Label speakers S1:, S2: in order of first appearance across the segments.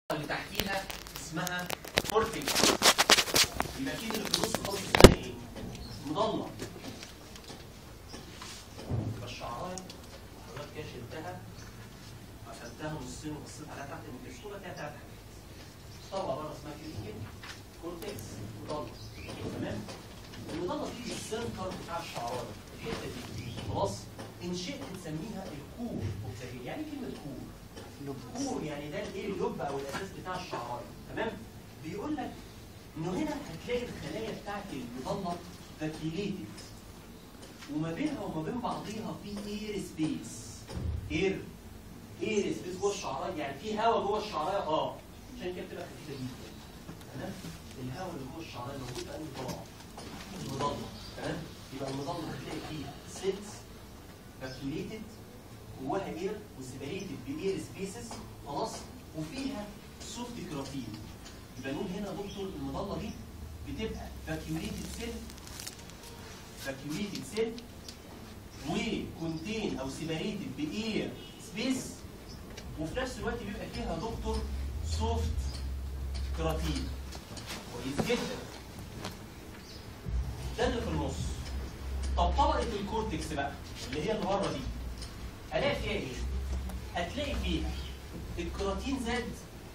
S1: اللي تحتيها اسمها كورتكس يبقى اكيد اللي في النص خالص اسمها ايه؟ مضلة يبقى الشعرايه حضرتك كده شلتها قفلتها نصين وبصيت عليها تحت الميكروسكوب هتلاقيها تلات حاجات طبقه بره اسمها كيوتيكل كورتكس مضلة تمام؟ المضلة دي السنتر بتاع الشعرايه الحته دي خلاص؟ ان شئت تسميها الكور اوف يعني كلمه كور كور يعني ده الايه اللب او الاساس بتاع الشعرايه تمام بيقول لك انه هنا هتلاقي الخلايا بتاعت المضله فاكيوليتد وما بينها وما بين بعضيها في اير سبيس اير اير سبيس جوه الشعرايه يعني في هواء جوه الشعرايه اه عشان كده بتبقى خفيفه جدا تمام الهواء اللي جوه الشعرايه موجود في انهي طبقه المضله تمام يبقى المضله هتلاقي فيها سيلز فاكيوليتد جواها اير وسيبريتد باير سبيسز خلاص وفيها سوفت كراتين يبقى نقول هنا يا دكتور المضله دي بتبقى فاكيوليتد سيل فاكيوليتد سيل وكونتين او سيبريتد باير سبيس وفي نفس الوقت بيبقى فيها دكتور سوفت كراتين كويس جدا ده اللي في النص طب طبقه الكورتكس بقى اللي هي اللي بره دي هلاقي فيها ايه؟ هتلاقي فيها الكراتين زاد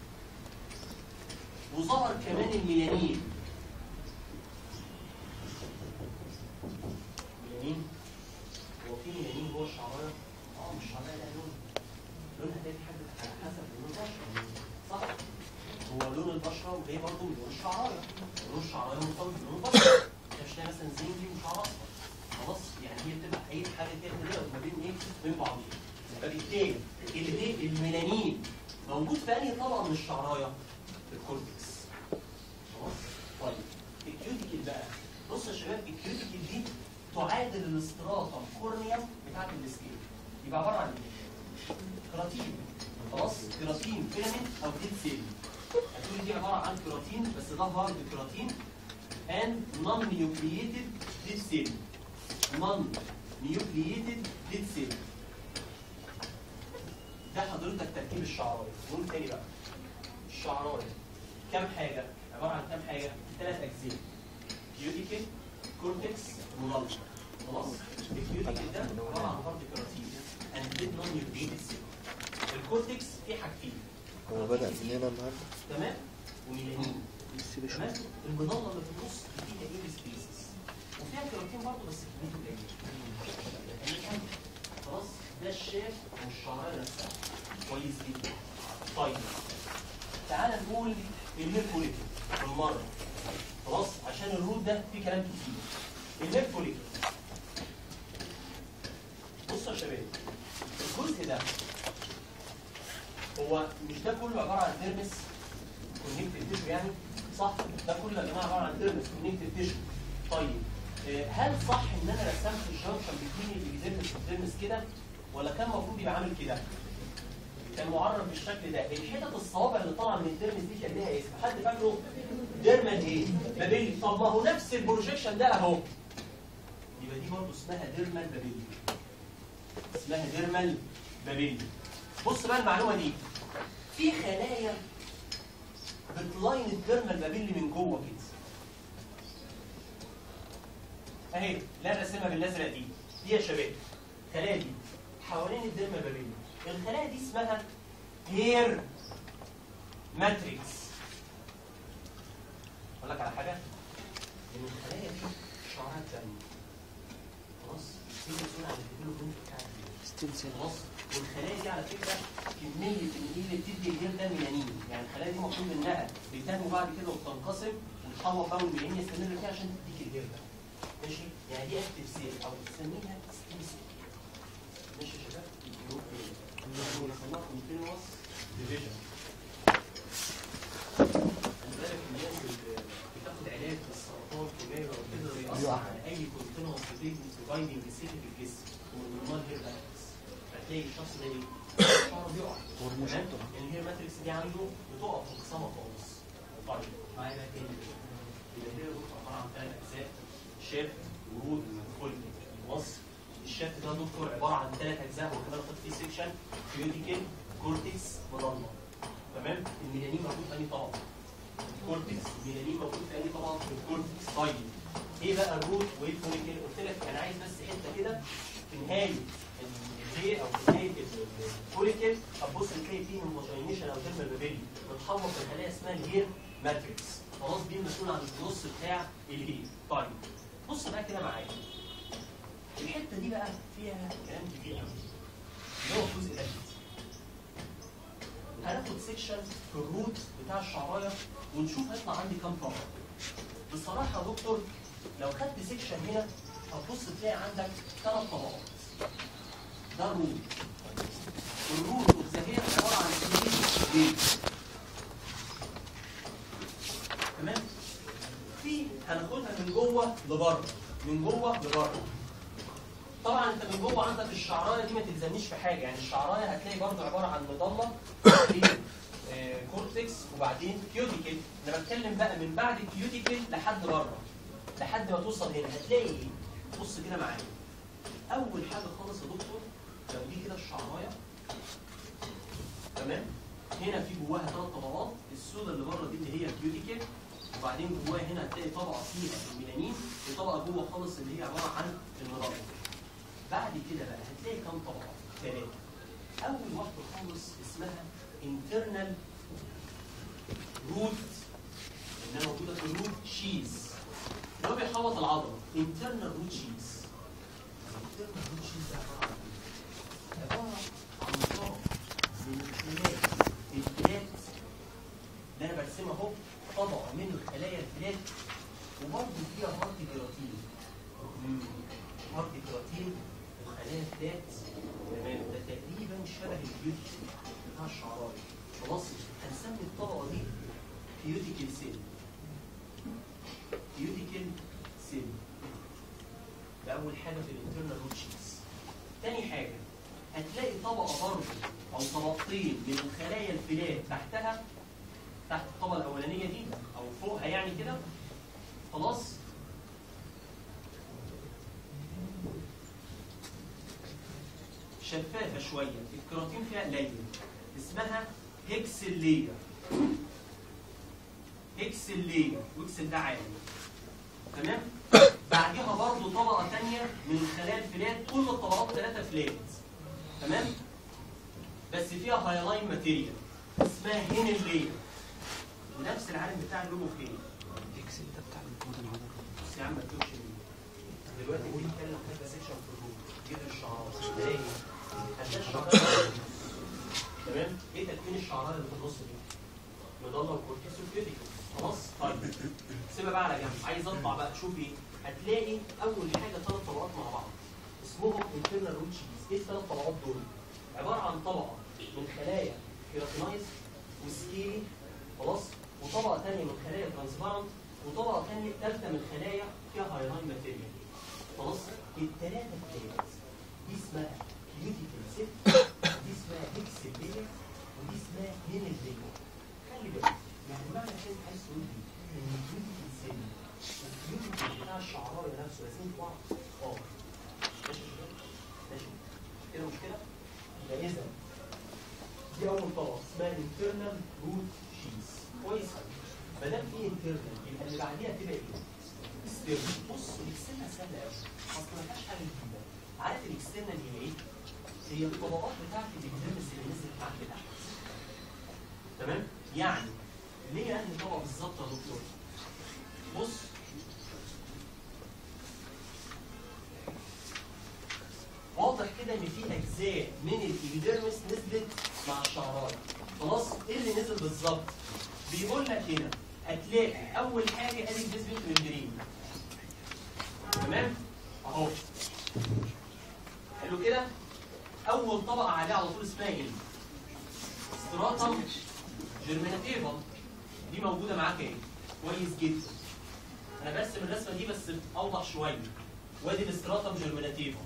S1: وظهر كمان الميلانين ميلانين هو في ميلانين جوه الشعرايه؟ اه مش الشعرايه لها لون لونها ده بيحدد على حسب لون البشره صح؟ هو لون البشره وهي برضه من لون الشعرايه لون الشعرايه مرتبط بلون البشره انت مش لاقي مثلا زنجي وشعر اصفر خلاص يعني هي بتبقى اي حاجه كده كده ما بين ايه؟ بين بعضيها فبالتالي الايه الميلانين موجود في انهي طبقه من الشعرايه؟ الكورتكس خلاص؟ طيب الكيوتيكل بقى بص يا شباب الكيوتيكل دي تعادل الاستراتم كورنيا بتاعت السكين يبقى عباره عن ايه؟ كراتين خلاص كراتين فيلامنت او ديد سيل هتقولي دي عباره عن كراتين بس ده هارد كراتين and non-nucleated dead cell non-nucleated dead cell ده حضرتك تركيب الشعرايه نقول تاني بقى الشعرايه كام حاجه عباره عن كام حاجه ثلاث اجزاء كيوتيكل كورتكس مضلع خلاص الكيوتيكل ده عباره عن هارد كراتين and dead non-nucleated cell الكورتكس فيه حاجتين
S2: هو بدأ من هنا النهارده
S1: تمام وميلانين
S2: نسيب
S1: تمام
S2: شوية
S1: المضله اللي في النص فيها ايه سبيسز وفيها كراتين برضه بس كميته قليله خلاص ده الشاف والشعرايه نفسها كويس جدا طيب تعال نقول الميركوريك بالمره خلاص عشان الروت ده فيه كلام كتير الميركوريك بصوا يا شباب الجزء ده هو مش ده كله عباره عن ديرمس كونكتيف تيشو يعني صح ده كله يا جماعه عباره عن ديرمس كونكتيف تيشو طيب آه، هل صح ان انا رسمت الجنكشن بين الابيديرمس والديرمس كده ولا كان المفروض يبقى عامل كده كان معرف بالشكل ده الحتت الصوابع اللي طالعه من الديرمس دي كان ليها اسم حد فاكره ديرمال ايه بابيلي طب ما هو نفس البروجيكشن ده اهو يبقى دي برضه اسمها ديرمال بابيلي اسمها ديرمال بابيلي بص بقى المعلومه دي في خلايا بتلاين الديرمال بابيلي من جوه كده اهي لا رسمها بالازرق دي دي يا شباب الخلايا دي حوالين الديرمال بابيلي الخلايا دي اسمها هير ماتريكس اقول لك على حاجه ان الخلايا دي شعرها تاني خلاص دي مسؤول عن الهيموجلوبين بتاع
S2: ستيل سيل
S1: خلاص والخلايا دي على فكره كميه النيل اللي بتدي الجيل ده ميلانين يعني الخلايا دي المفروض انها بتنمو بعد كده وبتنقسم وتحول بقى والميلانين يستمر فيها عشان تديك الجيل ده ماشي يعني دي اكتف سيل او تسميها ستيم سيل ماشي يا شباب بيسموها كونتينوس ديفيجن خلي بالك الناس اللي بتاخد علاج للسرطان كيماوي وكده بيأثر على اي كونتينوس ديفايدنج سيل في الجسم ومن ضمنها الهير ماتريكس هتلاقي الشخص ده ايه؟ شعره بيقع تمام؟ يعني الهير ماتريكس دي عنده بتقف انقسامها خالص طيب معايا بقى تاني يبقى الهير بص عباره عن ثلاث اجزاء شاف ورود وكل وصف الشاف ده دكتور عباره عن ثلاث اجزاء وكمان خد فيه سيكشن كيوتيكل كورتكس مضله تمام الميلانين موجود في انهي طبقه؟ الكورتكس الميلانين موجود في انهي طبقه؟ في الكورتكس طيب ايه بقى الروت وايه الفوليكل؟ قلت لك انا عايز بس حته كده في نهايه الزي او في نهايه الفوليكل هتبص تلاقي فيه هوموجينيشن او تيرمال بابيلي متحوط في خلايا اسمها الهير ماتريكس خلاص دي المسؤول عن النص بتاع الهير طيب بص بقى كده معايا الحته دي بقى فيها كلام كتير قوي اللي هو الجزء ده هناخد سيكشن في الروت بتاع الشعرايه ونشوف هيطلع عندي كام طبقه بصراحه يا دكتور لو خدت سيكشن هنا هتبص تلاقي عندك ثلاث طبقات ده الروت الروت والزهير عباره عن اثنين ليه تمام في هناخدها من جوه لبره من جوه لبره طبعا انت من جوه عندك الشعرايه دي ما تلزمنيش في حاجه يعني الشعرايه هتلاقي برضه عباره عن مضله في آه، كورتكس وبعدين كيوتيكل انا بتكلم بقى من بعد الكيوتيكل لحد بره لحد ما توصل هنا هتلاقي ايه؟ بص كده معايا اول حاجه خالص يا دكتور لو دي كده الشعرايه تمام هنا في جواها ثلاث طبقات السودا اللي بره دي اللي هي الكيوتيكل وبعدين جواها هنا هتلاقي طبقه فيها الميلانين وطبقه جوه خالص اللي هي عباره عن المضله بعد كده بقى هتلاقي كام طبقه؟ ثلاثه اول واحده خالص اسمها internal root انها موجوده في الروت شيز اللي هو بيحوط العضله internal root cheese internal root cheese ده عباره عن ايه؟ عباره عن نظام من الخلايا الفلات اللي انا برسمها اهو طبقه من الخلايا الفلات وبرضه فيها هارت كيراتين هارت كيراتين وخلايا فلات تمام ده تقريبا شبه البيوتي بتاع الشعرايه خلاص هنسمي الطبقه دي كيوتيكال سيل كيوتيكال سيل ده اول حاجه في الانترنال روت شيز تاني حاجه هتلاقي طبقه برضه او طبقتين من الخلايا الفلات تحتها تحت الطبقه الاولانيه دي او فوقها يعني كده خلاص شفافه شويه الكراتين فيها قليل اسمها هيكسل لاير هيكسل لاير ويكسل ده عالي تمام بعديها برضو طبقه ثانيه من الخلايا الفلات كل الطبقات ثلاثه فلات تمام بس فيها هايلاين ماتيريال اسمها هينل لاير ونفس العالم بتاع اللومو فين
S2: الاكسل ده بتاع الكود العضلي
S1: بس يا عم ما تقولش ليه دلوقتي بنتكلم كذا سيكشن في الروم جذر الشعار تلاقي هتلاقي الشعرايه تمام ايه تكوين الشعرايه اللي في النص دي مضله وكورتيس وكريتيكال خلاص طيب سيبها بقى على جنب عايز اطلع بقى تشوف ايه هتلاقي اول حاجه ثلاث طبقات مع بعض اسمهم انترنال روت شيز ايه الثلاث طبقات دول عباره عن طبقه من خلايا كيراتينايز وسكيلي خلاص وطبقه ثانيه من خلايا ترانسبارنت وطبقه ثانيه ثالثه من خلايا فيها هايلاين ماتيريال خلاص الثلاثه بتاعت دي اسمها كيوتيكال سيل دي اسمها هيكسل لاير ودي اسمها هينل لاير خلي بالك يعني معنى كده عايز تقول لي ان الكيوتيكال سيل والكيوتيكال بتاع الشعرايه نفسه لازم بعض اه ماشي يا شباب؟ ماشي كده مشكله يبقى اذا دي اول طبقه اسمها internal root cheese كويس قوي ما دام في internal يبقى اللي بعديها تبقى ايه؟ external بص الاكسترنال سهله قوي اصل ما فيهاش حاجه جديده عارف الاكسترنال هي ايه؟ هي الطبقات بتاعت الابيديرمس اللي نزلت معاك لتحت تمام؟ يعني ليه انهي طبقه بالظبط يا دكتور؟ بص واضح كده ان في اجزاء من الابيديرمس نزلت مع الشعرايه خلاص ايه اللي نزل بالظبط بيقول لك هنا هتلاقي اول حاجه ادي البيزمنت ممبرين تمام اهو حلو كده اول طبقه عليها على طول اسمها ايه ستراتم جيرميناتيفا دي موجوده معاك ايه كويس جدا انا برسم الرسمه دي بس اوضح شويه وادي الاستراتم جيرميناتيفا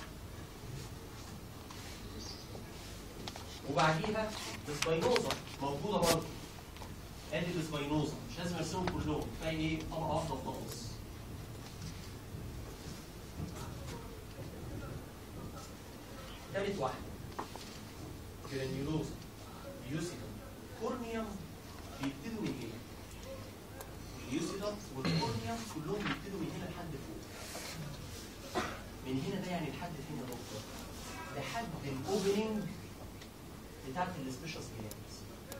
S1: وبعديها السباينوزا موجوده برضه ادي السباينوزا مش لازم ارسمهم كلهم كفايه ايه طبقه واحده وخلاص ثالث واحده جرانيولوزا بيوسيكم كورنيوم لحد الاوبننج بتاعت السبيشال جلاندز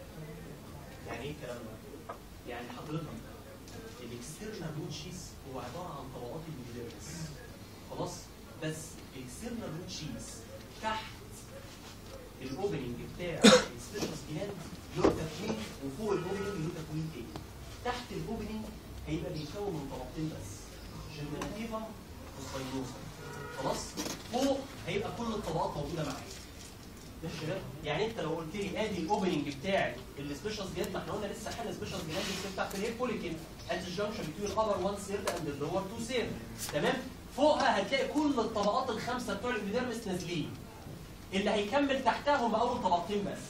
S1: يعني ايه الكلام ده؟ يعني حضرتك الاكسترنال روت شيس هو عباره عن طبقات الابيديرمس خلاص بس الاكسترنال روت شيس تحت الاوبننج بتاع السبيشال جلاند له تكوين وفوق الاوبننج له تكوين تاني تحت الاوبننج هيبقى بيتكون من طبقتين بس جيرميناتيفم وسباينوزا خلاص فوق هيبقى كل الطبقات موجوده معاك ماشي يا شباب يعني انت لو قلت لي ادي الاوبننج بتاعي السبيشال جلاند ما احنا قلنا لسه حل سبيشال جلاند بتاعت الهير فوليكل ات الجنكشن بتوين الابر 1 سيرد اند اللور 2 سيرد تمام فوقها هتلاقي كل الطبقات الخمسه بتوع الابيديرمس نازلين اللي هيكمل تحتهم اول طبقتين بس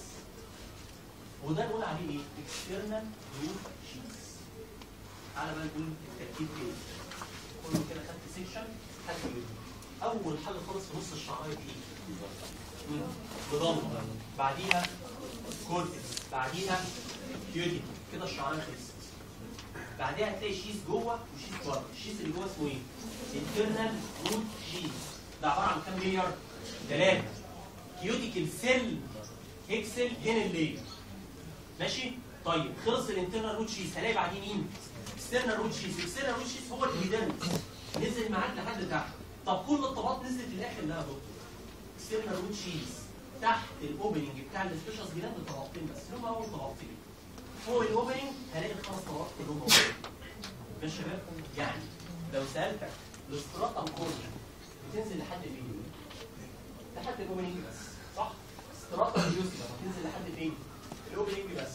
S1: وده نقول عليه ايه؟ اكسترنال روت شيز تعالى بقى نقول التركيب كده كله كده خدت سيكشن حد يقول اول حاجه خالص في نص الشعرايه دي ايه؟ بضمه بعديها كورتكس بعديها كيوتي كده الشعرايه خلصت بعديها هتلاقي شيز جوه وشيز بره الشيز اللي جوه اسمه ايه؟ انترنال روت شيز ده عباره عن كام لير؟ ثلاثه كيوتيكال سيل اكسل هنا اللير ماشي طيب خلص الانترنال روت شيز هلاقي بعديه مين اكسترنال روت شيز اكسترنال روت شيز هو الابيدرمس نزل معاك لحد تحت طب كل الطبقات نزلت للاخر لا يا دكتور اكسترنال روت شيز تحت الاوبننج بتاع السبيشال جلاند طبقتين بس اللي هم اول طبقتين فوق الاوبننج هلاقي الخمس طبقات كلهم موجودين ماشي يا شباب يعني لو سالتك الاستراتم كورنر بتنزل لحد فين لحد الاوبننج بس صح استراتم اليوسفا بتنزل لحد فين الاوبننج بس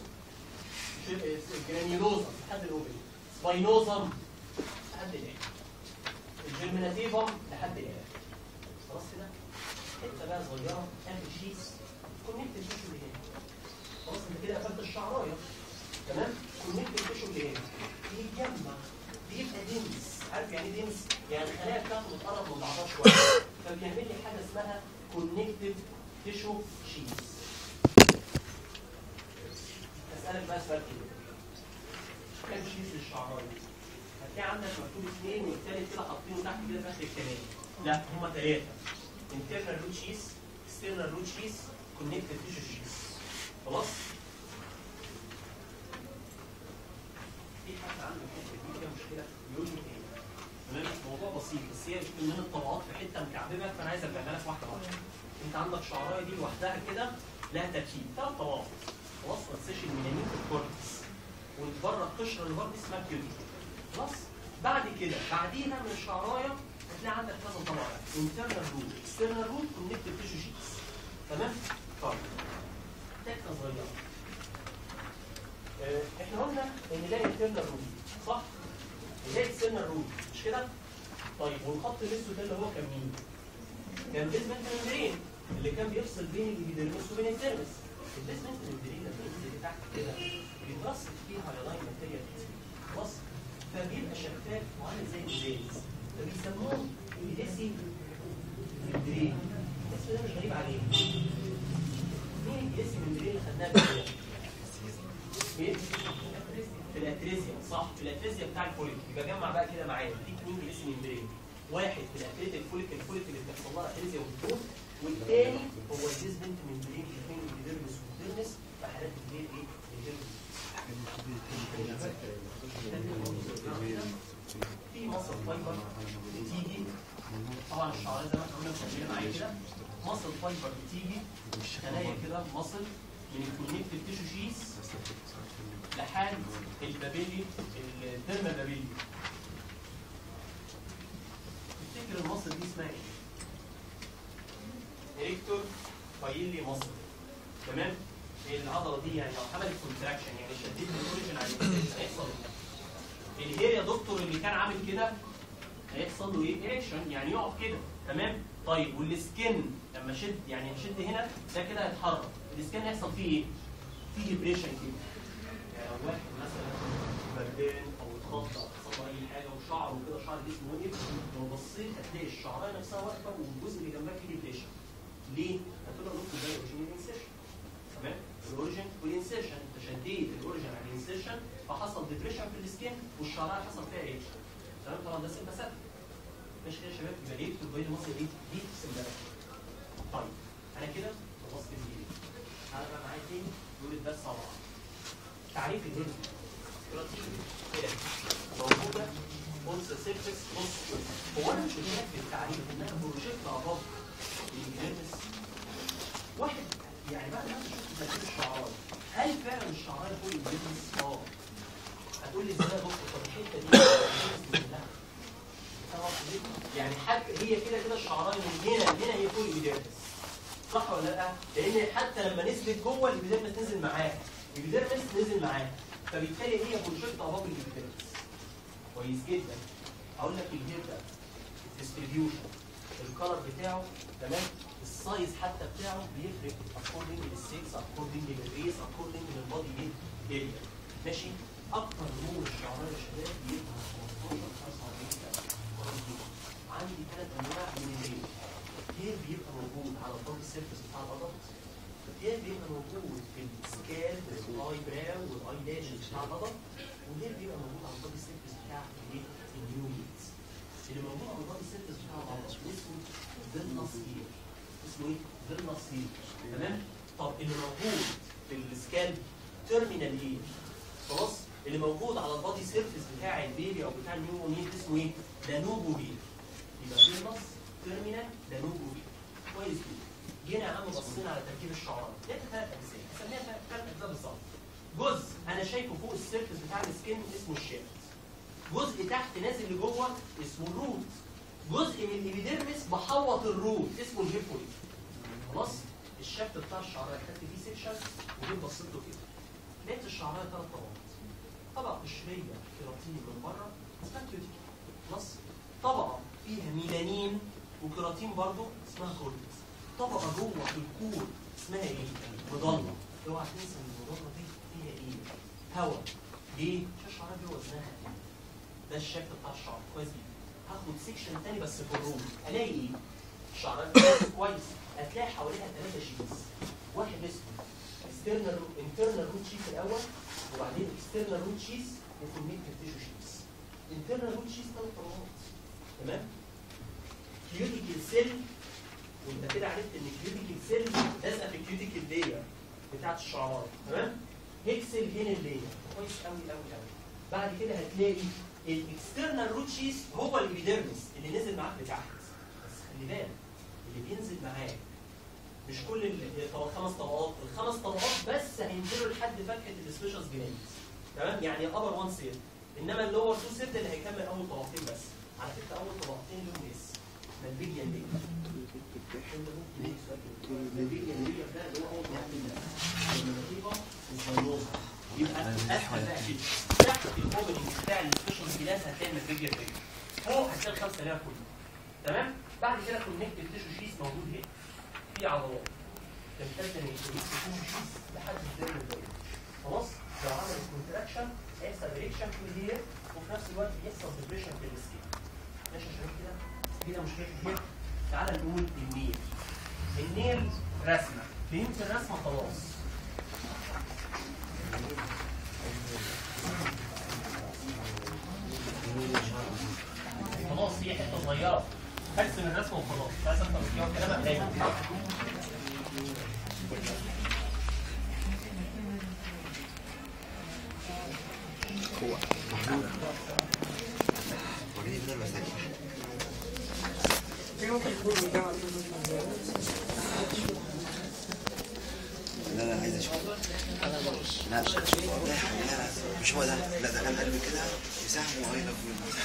S1: الجرانيولوزم لحد الاوبننج سباينوزم لحد الاخر الجيرميناتيفم لحد الاخر خلاص كده حته بقى صغيره اخر شيز كونكت التيشو اللي هنا خلاص انت كده قفلت الشعرايه تمام كونكت التيشو اللي هنا بيتجمع بيبقى دنس عارف يعني ايه دنس؟ يعني الخلايا بتاعته بتقرب من بعضها شويه فبيعمل لي حاجه اسمها كونكتيف تيشو شيز اسالك بقى سؤال كده كام شيز للشعرايه؟ هتلاقي عندك مكتوب اثنين والثالث كده حاطينه تحت كده في اخر الكلام لا هما ثلاثه internal root cheese external root cheese connective tissue cheese خلاص في حد عنده الحته دي فيها مشكله يقول لي ايه تمام الموضوع بسيط بس هي من الطبقات في حته مكعببه فانا عايز ابيعها لك واحده واحده انت عندك شعرايه دي لوحدها كده لها تركيب ثلاث طبقات خلاص ما تنساش الميلانين في الكورتكس واللي بره القشره اللي بره دي اسمها كيوتيكل خلاص بعد كده بعديها من الشعرايه هتلاقي عندك كذا طبقه انترنال روت اكسترنال روت كونكتيف تيشو شيتس تمام طيب تكه صغيره آه، احنا قلنا ان ده انترنال روت صح وده اكسترنال روت مش كده طيب والخط الاسود ده اللي هو كان مين كان بيزمنت ممبرين اللي كان بيفصل بين الابيدرمس وبين الديرمس البيزمنت ممبرين لما ينزل تحت كده بيترصد فيها على لاين ماتيريال خلاص فبيبقى شفاف وعامل زي الازاز فبيسموه ايديسي ممبرين الاسم ده مش غريب عليه مين الايديسي ممبرين اللي خدناها قبل كده؟ مين؟ في الاتريزيا صح في الاتريزيا بتاع الفوليك يبقى جمع بقى كده معايا في اثنين ايديسي ممبرين واحد في الاتريزيا الفوليك الفوليك اللي بيحصل لها اتريزيا وبتموت والثاني هو الديزمنت ممبرين بين الديرمس والديرمس في حالات الليل ايه؟ الديرمس في مصر فايبر بتيجي طبعا الشعرايه زي ما احنا قلنا مسجله معايا كده مصر فايبر بتيجي خلايا كده مصل من الكونكتيف تيشو شيز لحد البابيلي الدرما بابيلي تفتكر المصل دي اسمها ايه؟ اريكتور فايلي مصل تمام؟ العضله دي يعني لو عملت كونتراكشن يعني شديت الاوريجن على الانسان هيحصل ايه؟ الهير يا دكتور اللي كان عامل كده هيحصل له ايه؟ اريكشن يعني يقف كده تمام؟ طيب والسكن لما شد يعني شد هنا ده كده هيتحرك السكن هيحصل فيه ايه؟ فيه ديبريشن كده يعني لو واحد مثلا بردان او اتخض او حصل له اي حاجه وشعره كده شعر جسمه وقف لو بصيت هتلاقي الشعرايه نفسها واقفه والجزء اللي جنبها فيه ديبريشن ليه؟ هتقول له نقطه زي الاوريجين انسيشن تمام؟ الاوريجين والانسيشن انت شديت الاوريجين على الانسيشن فحصل ديبريشن في السكين والشعرايه حصل فيها ايه؟ تمام طبعا ده سمباثيك ماشي كده يا شباب يبقى ليه بتبقى مصر دي دي سمباثيك طيب انا كده خلصت الجيل تعالى بقى معايا تاني دول بس على بعض تعريف الهيد كراتين كده موجوده بص سيرفس بص هو انا مش قلت لك في التعريف انها بروجيكت اباف الجيرمس واحد يعني بعد ما انت شفت تركيب الشعرايه هل فعلا الشعرايه فوق الجيرمس؟ اه هتقول لي ازاي يا دكتور طب الحته دي لا طبعاً يعني حتى هي كده كده الشعرايه من هنا لهنا هي فوق الابيديرمس صح ولا لا؟ لان حتى لما نزلت جوه الابيديرمس نزل معاها الابيديرمس نزل معاها فبالتالي هي بروجكت اباف الابيديرمس كويس جدا اقول لك الهير ده الديستريبيوشن الكلر بتاعه تمام السايز حتى بتاعه بيفرق اكوردنج للسكس اكوردنج للريس اكوردنج للبادي اريا ماشي اكتر نور الشعرايه يا شباب بيبقى 15 45 سنه كويس جدا. عندي ثلاث انواع من الهير هير بيبقى موجود على الفرونت سيرفيس بتاع الادلت هير بيبقى موجود في السكال والاي براو والاي لاشز بتاع الادلت وهير بيبقى موجود على البادي سيرفيس بتاع الايه النيوميتس اللي موجود على البادي سيرفيس بتاع الادلت اسمه فيلنس هير اسمه ايه؟ فيلنس هير تمام؟ طب اللي موجود في السكال تيرمينال هير خلاص اللي موجود على البادي سيرفيس بتاع البيبي او بتاع النيومونيت اسمه ايه؟ دانوبو هير يبقى فيلنس تيرمينال دانوبو هير كويس جدا جينا يا عم بصينا على تركيب الشعرايه لقيت ثلاث اجزاء هسميها ثلاث اجزاء بالظبط جزء انا شايفه فوق السيرفيس بتاع السكين اسمه الشافت جزء تحت نازل لجوه اسمه الروت جزء من الابيديرمس بحوط الروت اسمه الهيبولي خلاص الشافت بتاع الشعرايه خدت فيه سيكشن وجيت بصيت له كده لقيت الشعرايه ثلاث طبقات طبقه قشريه كيراتين من بره اسمها كيوتيكل خلاص طبقه فيها ميلانين وكيراتين برضو اسمها كورتكس طبقه جوه في الكور اسمها ايه؟ مضله اوعى تنسى ان المضله دي فيها ايه؟ هواء ليه؟ عشان الشعرايه دي وزنها ده الشكل بتاع الشعر كويس جدا هاخد سيكشن تاني بس في الروم الاقي ايه؟ الشعرايه دي كويس هتلاقي حواليها ثلاثه شيز واحد اسمه اكسترنال انترنال روت شيز الاول وبعدين اكسترنال روت شيز وكونكتيف تيشو شيز انترنال روت شيز ثلاث طبقات تمام؟ كيوتيكال سيل وانت كده عرفت ان الكيوتيكال سيل لازقه في الكيوتيكال لاير بتاعت الشعرايه تمام؟ هيكسل هنا اللاير كويس قوي قوي قوي بعد كده هتلاقي الاكسترنال روت شيز هو الابيديرمس اللي نزل معاك لتحت بس خلي بالك اللي بينزل معاك مش كل ال- طبق خمس طبقات الخمس طبقات بس هينزلوا لحد فتحه السبيشالز جلاند تمام يعني ابر وان سيل انما اللور تو سيل اللي هيكمل اول طبقتين بس على فكره اول طبقتين لهم اس مالبيجيا ليه مالبيجيا ليه ده اللي هو اول طبقتين بس النتيجه الفيروزا يبقى اسهل بقى كده تحت الاوبننج بتاع السبيشالز جلاند هتلاقي مالبيجيا ليه فوق هتلاقي الخمسه ليها كله تمام بعد كده كونكتيف تيشو شيس موجود هنا في عضلات تمتد من الكونكتيف تيشو شيس لحد الدم البيضاء خلاص لو عمل كونتراكشن هيحصل ريكشن في الهير وفي نفس الوقت بيحصل ديبريشن في السكين ماشي يا شباب كده كده مشكله الهير تعال نقول النيل النيل رسمه فهمت الرسمه خلاص خلاص هي حته صغيره ارسم الرسمه وخلاص مش عايز اكتر من كده كلامك دايما
S3: لا لا عايز اشوف لا مش هشوف لا يا حبيبي لا لا مش هو ده لا ده كان قلبي كده يساهم واي لاف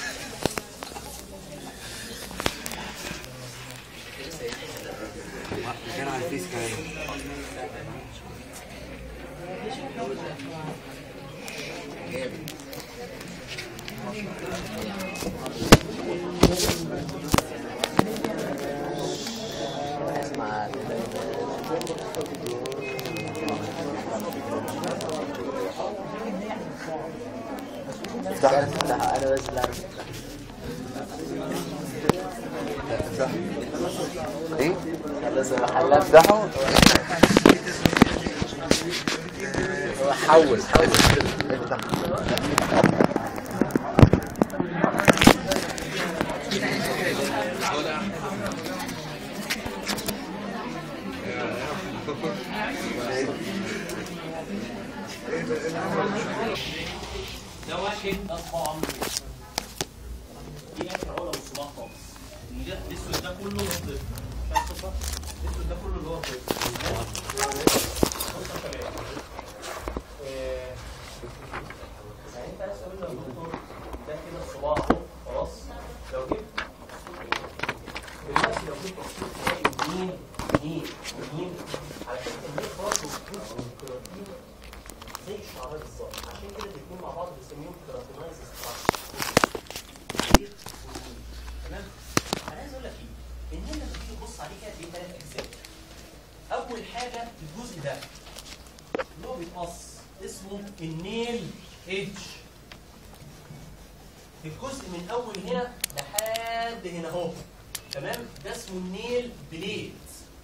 S3: كان على الفيس كمان جامد افتح افتح انا بس لا افتح ايه؟ لازم المحل افتحه حول حول افتح
S1: ده واحد اصبع عمرو دي اخر علا والصباع خالص ده الاسود ده كله الطفل مش عارف تصبح الاسود ده كله اللي هو الطفل بص يا شباب آه، يعني انت عايز تقول له يا دكتور ده كده الصباع اهو خلاص لو جبت دلوقتي لو جبت مكتوب تلاقي يمين يمين يمين على فكره اليمين برضه جزء من الكيراتين زي الشعراء بالظبط عشان كده الاثنين مع بعض بنسميهم كيراتينايز تمام انا عايز اقول لك ايه ان لما تيجي تبص عليه كده تلاقيه ثلاث اجزاء اول حاجه الجزء ده اللي هو بيتقص اسمه النيل ايدج الجزء من اول هنا لحد هنا اهو تمام ده اسمه النيل بليد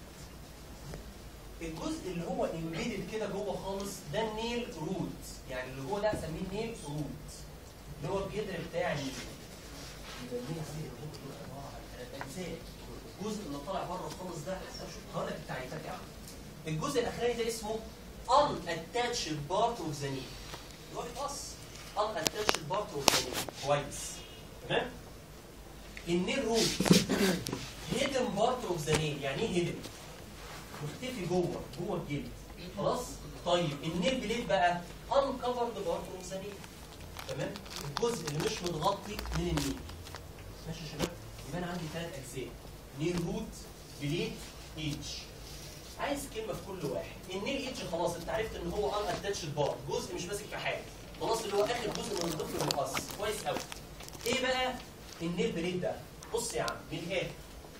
S1: الجزء اللي هو امبيدد كده جوه خالص ده النيل روت يعني اللي هو ده هسميه النيل روت اللي هو الجذر بتاع النيل يبقى النيل زي الروت دول عباره عن ثلاث اجزاء الجزء اللي طالع بره خالص ده شوف هقول لك التعريفات يا عم الجزء الاخراني ده اسمه unattached part of the knee اللي هو بيتقص unattached part of the knee كويس تمام النيل روت hidden part of the nail يعني ايه hidden مختفي جوه جوه الجلد خلاص طيب النيل بليد بقى uncovered part of the nail تمام الجزء اللي مش متغطي من النيل ماشي يا شباب يبقى انا عندي ثلاث اجزاء نيل روت بليد ايدج عايز كلمه في كل واحد النيل ايدج خلاص انت عرفت ان هو ان اتاتشد بار جزء مش ماسك في حاجه خلاص اللي هو اخر جزء من الضفر المقص كويس قوي ايه بقى النيل بليد ده بص يا عم من الاخر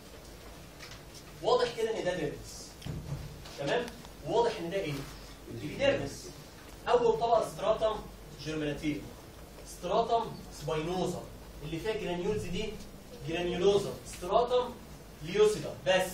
S1: واضح كده ان ده ديرمس تمام واضح ان ده ايه الابيديرمس اول طبقه ستراتم جيرميناتيف ستراتم سباينوزا اللي فيها جرانيولز دي جرانيولوزا ستراتم ليوسيدا بس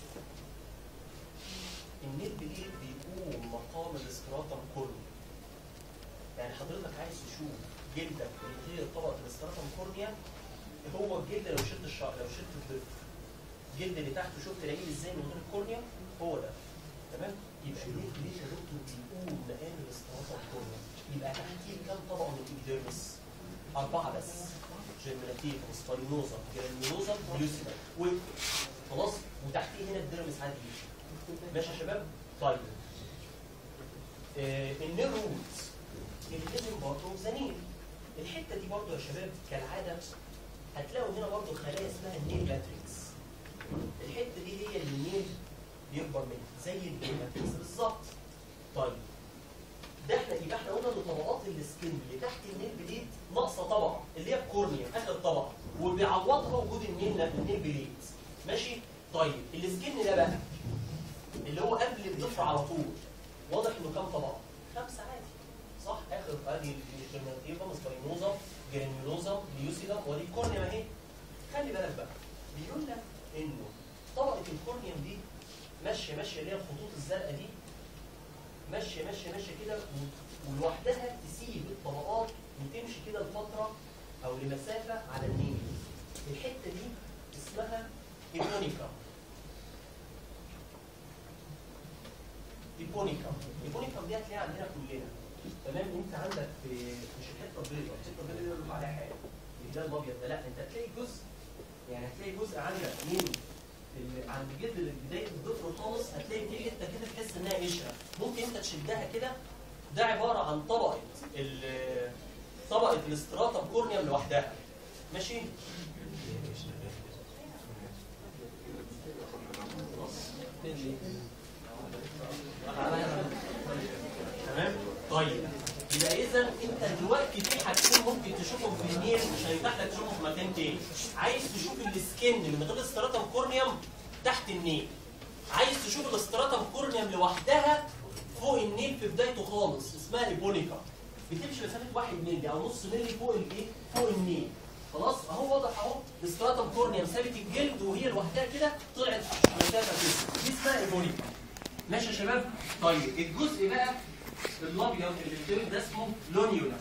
S1: النيل بليد بيقوم مقام الاستراتم كله يعني حضرتك عايز تشوف جلدك من غير طبقه الاستراتم كورنيا هو الجلد لو شلت الشعر لو شلت الضفر الجلد اللي تحته شوف تلاقيه ازاي من غير الكورنيا هو ده تمام يبقى ليه ليه يا دكتور بيقوم مقام الاستراتم كورنيا يبقى تحتيه كام طبقه من الابيديرمس اربعه بس جيرميناتيف سباينوزا جرانيولوزا ليوسيدا خلاص وتحتيه هنا الديرمس عادي ماشي يا شباب طيب آه النيل روت الليفنج برضه زنين الحته دي برضه يا شباب كالعاده هتلاقوا هنا برضه خلايا اسمها النيل ماتريكس الحته دي هي اللي النيل بيكبر منها زي النيل ماتريكس بالظبط طيب ده احنا يبقى احنا قلنا ان طبقات السكن اللي تحت النيل بليد ناقصه طبقه اللي هي الكورنيا اخر طبقه وبيعوضها وجود النيل النيل بليد ماشي طيب السكن ده بقى اللي هو قبل الضفر على طول واضح انه كام طبقه؟ خمسه عادي صح اخر ادي الجيرماتيفا سباينوزا جرانيولوزا ليوسيدا ودي الكورنيا اهي خلي بالك بقى بيقول لك انه طبقه الكورنيوم دي ماشيه ماشيه اللي هي الخطوط الزرقاء دي ماشيه ماشيه ماشيه كده و- ولوحدها تسيب الطبقات وتمشي كده لفتره او لمسافه على النيل الحته دي اسمها ايبونيكا ايبونيكا ايبونيكا دي هتلاقيها عندنا كلنا تمام انت عندك في مش الحته البيضاء الحته البيضاء دي اللي عليها حاجه الهلال الابيض ده لا انت هتلاقي جزء يعني هتلاقي جزء عندك من ال- عند جلد بدايه الضفر خالص هتلاقي في حته كده تحس انها قشره ممكن انت تشدها كده ده عباره عن طبقه ال- طبقه الاستراتم كورنيوم لوحدها ماشي تمام طيب يبقى اذا انت دلوقتي في حاجتين ممكن تشوفهم في النيل مش هيتاح لك تشوفهم في مكان تاني عايز تشوف السكن اللي من غير استراتم كورنيوم تحت النيل عايز تشوف الاستراتم كورنيوم لوحدها فوق النيل في بدايته خالص اسمها ايبونيكا بتمشي مسافه 1 مللي او نص مللي فوق الايه فوق النيل خلاص اهو واضح اهو الاستراتم كورنيوم ثابت الجلد وهي لوحدها كده طلعت مسافه كده دي اسمها ايبونيكا ماشي يا شباب طيب الجزء بقى الابيض اللي قدامك ده اسمه لونيولا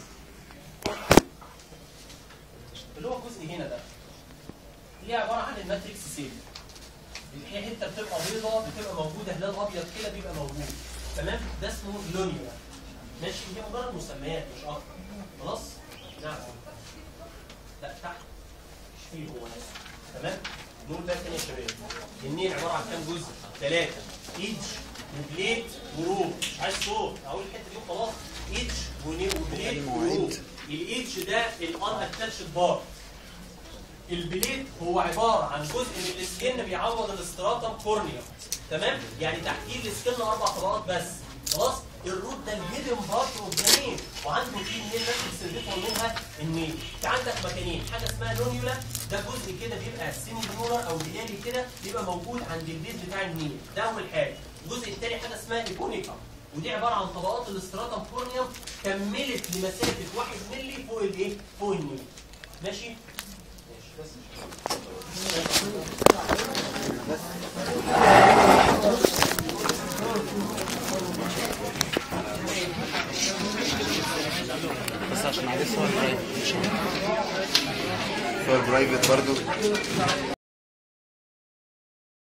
S1: اللي هو الجزء هنا ده اللي هي عباره عن الماتريكس سيل اللي هي حته بتبقى بيضاء بتبقى موجوده هلال ابيض كده بيبقى موجود تمام ده اسمه لونيولا ماشي هي مجرد مسميات مش اكتر خلاص نعم لا تحت مش فيه هو نفسه تمام نقول بقى تاني يا شباب النيل عباره عن كام جزء؟ ثلاثه ايدج وبليت وروب مش عايز صوت اقول الحته دي وخلاص ايدج وني- وبليت وروب الايدج ده الان اتاتشد بار البليت هو عباره عن جزء من السكن بيعوض الاستراتم كورنيا تمام يعني تحتيه السكن اربع طبقات بس خلاص الروت ده الهيدن بارت اوف ذا وعنده فيه النيل نفس السيرفيس منها النيل في عندك مكانين حاجه اسمها نونيولا ده جزء كده بيبقى سيمي نولر او بلالي كده بيبقى موجود عند البيت بتاع النيل ده اول حاجه الجزء الثاني حاجه اسمها ايكونيكا ودي عباره عن طبقات الاستراتم كورنيوم كملت لمسافه 1 مللي فوق الايه؟ فوق النيل ماشي؟ ماشي بس
S2: بس عشان عليه صور برايفت
S3: فور برايفت برضو